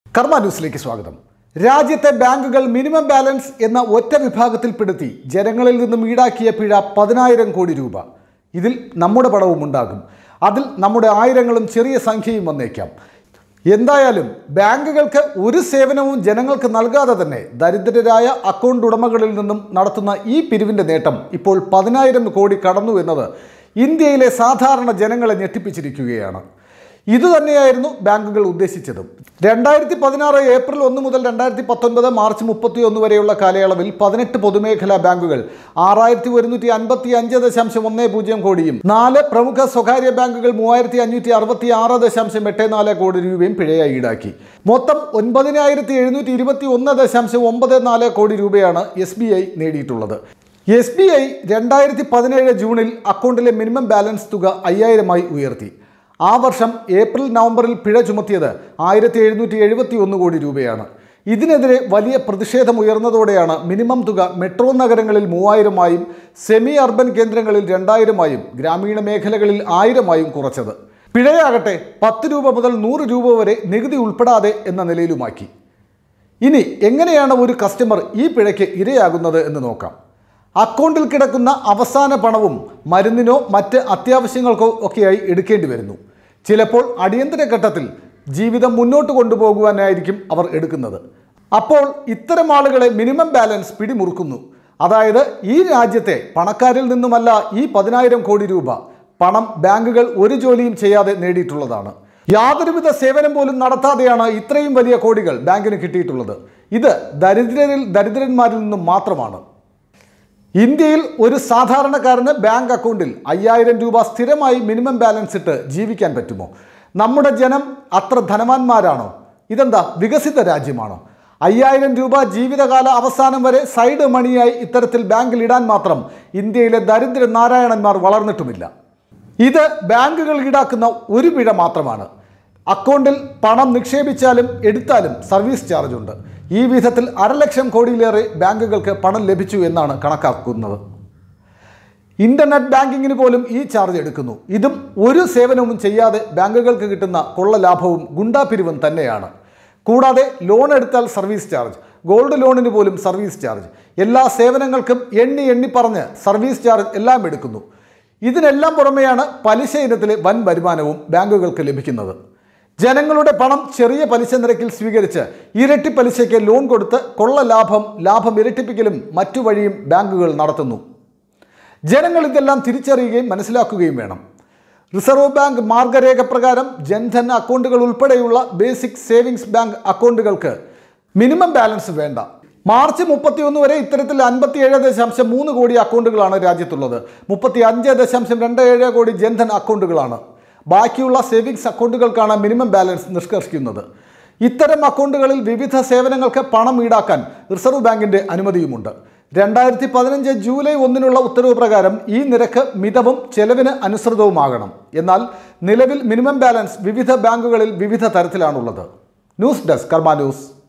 കർമ്മ ന്യൂസിലേക്ക് സ്വാഗതം രാജ്യത്തെ ബാങ്കുകൾ മിനിമം ബാലൻസ് എന്ന ഒറ്റ വിഭാഗത്തിൽപ്പെടുത്തി ജനങ്ങളിൽ നിന്നും ഈടാക്കിയ പിഴ പതിനായിരം കോടി രൂപ ഇതിൽ നമ്മുടെ പണവും ഉണ്ടാകും അതിൽ നമ്മുടെ ആയിരങ്ങളും ചെറിയ സംഖ്യയും വന്നേക്കാം എന്തായാലും ബാങ്കുകൾക്ക് ഒരു സേവനവും ജനങ്ങൾക്ക് നൽകാതെ തന്നെ ദരിദ്രരായ അക്കൗണ്ട് ഉടമകളിൽ നിന്നും നടത്തുന്ന ഈ പിരിവിൻ്റെ നേട്ടം ഇപ്പോൾ പതിനായിരം കോടി കടന്നു എന്നത് ഇന്ത്യയിലെ സാധാരണ ജനങ്ങളെ ഞെട്ടിപ്പിച്ചിരിക്കുകയാണ് ഇതുതന്നെയായിരുന്നു ബാങ്കുകൾ ഉദ്ദേശിച്ചതും രണ്ടായിരത്തി പതിനാറ് ഏപ്രിൽ ഒന്ന് മുതൽ രണ്ടായിരത്തി പത്തൊൻപത് മാർച്ച് മുപ്പത്തി ഒന്ന് വരെയുള്ള കാലയളവിൽ പതിനെട്ട് പൊതുമേഖലാ ബാങ്കുകൾ ആറായിരത്തി ഒരുന്നൂറ്റി അൻപത്തി അഞ്ച് ദശാംശം ഒന്ന് പൂജ്യം കോടിയും നാല് പ്രമുഖ സ്വകാര്യ ബാങ്കുകൾ മൂവായിരത്തി അഞ്ഞൂറ്റി അറുപത്തി ആറ് ദശാംശം എട്ട് നാല് കോടി രൂപയും പിഴയായി ഈടാക്കി മൊത്തം ഒൻപതിനായിരത്തി എഴുന്നൂറ്റി ഇരുപത്തി ഒന്ന് ദശാംശം ഒമ്പത് നാല് കോടി രൂപയാണ് എസ് ബി ഐ നേടിയിട്ടുള്ളത് എസ് ബി ഐ രണ്ടായിരത്തി പതിനേഴ് ജൂണിൽ അക്കൗണ്ടിലെ മിനിമം ബാലൻസ് തുക അയ്യായിരമായി ഉയർത്തി ആ വർഷം ഏപ്രിൽ നവംബറിൽ പിഴ ചുമത്തിയത് ആയിരത്തി എഴുന്നൂറ്റി എഴുപത്തി ഒന്ന് കോടി രൂപയാണ് ഇതിനെതിരെ വലിയ പ്രതിഷേധം ഉയർന്നതോടെയാണ് മിനിമം തുക മെട്രോ നഗരങ്ങളിൽ മൂവായിരമായും സെമി അർബൻ കേന്ദ്രങ്ങളിൽ രണ്ടായിരമായും ഗ്രാമീണ മേഖലകളിൽ ആയിരമായും കുറച്ചത് പിഴയാകട്ടെ പത്ത് രൂപ മുതൽ നൂറ് രൂപ വരെ നികുതി ഉൾപ്പെടാതെ എന്ന നിലയിലുമാക്കി ഇനി എങ്ങനെയാണ് ഒരു കസ്റ്റമർ ഈ പിഴയ്ക്ക് ഇരയാകുന്നത് എന്ന് നോക്കാം അക്കൗണ്ടിൽ കിടക്കുന്ന അവസാന പണവും മരുന്നിനോ മറ്റ് അത്യാവശ്യങ്ങൾക്കോ ഒക്കെയായി എടുക്കേണ്ടി വരുന്നു ചിലപ്പോൾ അടിയന്തര ഘട്ടത്തിൽ ജീവിതം മുന്നോട്ട് കൊണ്ടുപോകുവാനായിരിക്കും അവർ എടുക്കുന്നത് അപ്പോൾ ഇത്തരം ആളുകളെ മിനിമം ബാലൻസ് പിടിമുറുക്കുന്നു അതായത് ഈ രാജ്യത്തെ പണക്കാരിൽ നിന്നുമല്ല ഈ പതിനായിരം കോടി രൂപ പണം ബാങ്കുകൾ ഒരു ജോലിയും ചെയ്യാതെ നേടിയിട്ടുള്ളതാണ് യാതൊരുവിധ സേവനം പോലും നടത്താതെയാണ് ഇത്രയും വലിയ കോടികൾ ബാങ്കിന് കിട്ടിയിട്ടുള്ളത് ഇത് ദരിദ്രരിൽ ദരിദ്രന്മാരിൽ നിന്നും മാത്രമാണ് ഇന്ത്യയിൽ ഒരു സാധാരണക്കാരന് ബാങ്ക് അക്കൗണ്ടിൽ അയ്യായിരം രൂപ സ്ഥിരമായി മിനിമം ബാലൻസ് ഇട്ട് ജീവിക്കാൻ പറ്റുമോ നമ്മുടെ ജനം അത്ര ധനവാന്മാരാണോ ഇതെന്താ വികസിത രാജ്യമാണോ അയ്യായിരം രൂപ ജീവിതകാല അവസാനം വരെ സൈഡ് മണിയായി ഇത്തരത്തിൽ ബാങ്കിൽ ഇടാൻ മാത്രം ഇന്ത്യയിലെ ദരിദ്ര നാരായണന്മാർ വളർന്നിട്ടുമില്ല ഇത് ബാങ്കുകൾ ഈടാക്കുന്ന ഒരു പിഴ മാത്രമാണ് അക്കൗണ്ടിൽ പണം നിക്ഷേപിച്ചാലും എടുത്താലും സർവീസ് ചാർജ് ഉണ്ട് ഈ വിധത്തിൽ അരലക്ഷം കോടിയിലേറെ ബാങ്കുകൾക്ക് പണം ലഭിച്ചു എന്നാണ് കണക്കാക്കുന്നത് ഇന്റർനെറ്റ് ബാങ്കിങ്ങിന് പോലും ഈ ചാർജ് എടുക്കുന്നു ഇതും ഒരു സേവനവും ചെയ്യാതെ ബാങ്കുകൾക്ക് കിട്ടുന്ന കൊള്ള ലാഭവും ഗുണ്ടാപിരിവും തന്നെയാണ് കൂടാതെ ലോൺ എടുത്താൽ സർവീസ് ചാർജ് ഗോൾഡ് ലോണിന് പോലും സർവീസ് ചാർജ് എല്ലാ സേവനങ്ങൾക്കും എണ്ണി എണ്ണി പറഞ്ഞ് സർവീസ് ചാർജ് എല്ലാം എടുക്കുന്നു ഇതിനെല്ലാം പുറമെയാണ് പലിശ ഇനത്തിലെ വൻ വരുമാനവും ബാങ്കുകൾക്ക് ലഭിക്കുന്നത് ജനങ്ങളുടെ പണം ചെറിയ പലിശ നിരക്കിൽ സ്വീകരിച്ച് ഇരട്ടി പലിശയ്ക്ക് ലോൺ കൊടുത്ത് കൊള്ള ലാഭം ലാഭം ഇരട്ടിപ്പിക്കലും മറ്റു വഴിയും ബാങ്കുകൾ നടത്തുന്നു ജനങ്ങൾ ഇതെല്ലാം തിരിച്ചറിയുകയും മനസ്സിലാക്കുകയും വേണം റിസർവ് ബാങ്ക് മാർഗരേഖ പ്രകാരം ജൻധൻ അക്കൗണ്ടുകൾ ഉൾപ്പെടെയുള്ള ബേസിക് സേവിങ്സ് ബാങ്ക് അക്കൗണ്ടുകൾക്ക് മിനിമം ബാലൻസ് വേണ്ട മാർച്ച് മുപ്പത്തിയൊന്ന് വരെ ഇത്തരത്തിൽ അൻപത്തിയേഴ് ദശാംശം മൂന്ന് കോടി അക്കൗണ്ടുകളാണ് രാജ്യത്തുള്ളത് മുപ്പത്തി അഞ്ച് ദശാംശം രണ്ട് ഏഴ് കോടി ജൻധൻ അക്കൗണ്ടുകളാണ് ബാക്കിയുള്ള സേവിങ്സ് അക്കൗണ്ടുകൾക്കാണ് മിനിമം ബാലൻസ് നിഷ്കർഷിക്കുന്നത് ഇത്തരം അക്കൗണ്ടുകളിൽ വിവിധ സേവനങ്ങൾക്ക് പണം ഈടാക്കാൻ റിസർവ് ബാങ്കിന്റെ അനുമതിയുമുണ്ട് രണ്ടായിരത്തി പതിനഞ്ച് ജൂലൈ ഒന്നിനുള്ള ഉത്തരവ് പ്രകാരം ഈ നിരക്ക് മിതവും ചെലവിന് അനുസൃതവുമാകണം എന്നാൽ നിലവിൽ മിനിമം ബാലൻസ് വിവിധ ബാങ്കുകളിൽ വിവിധ തരത്തിലാണുള്ളത് ന്യൂസ് ഡെസ്ക് കർമ്മ ന്യൂസ്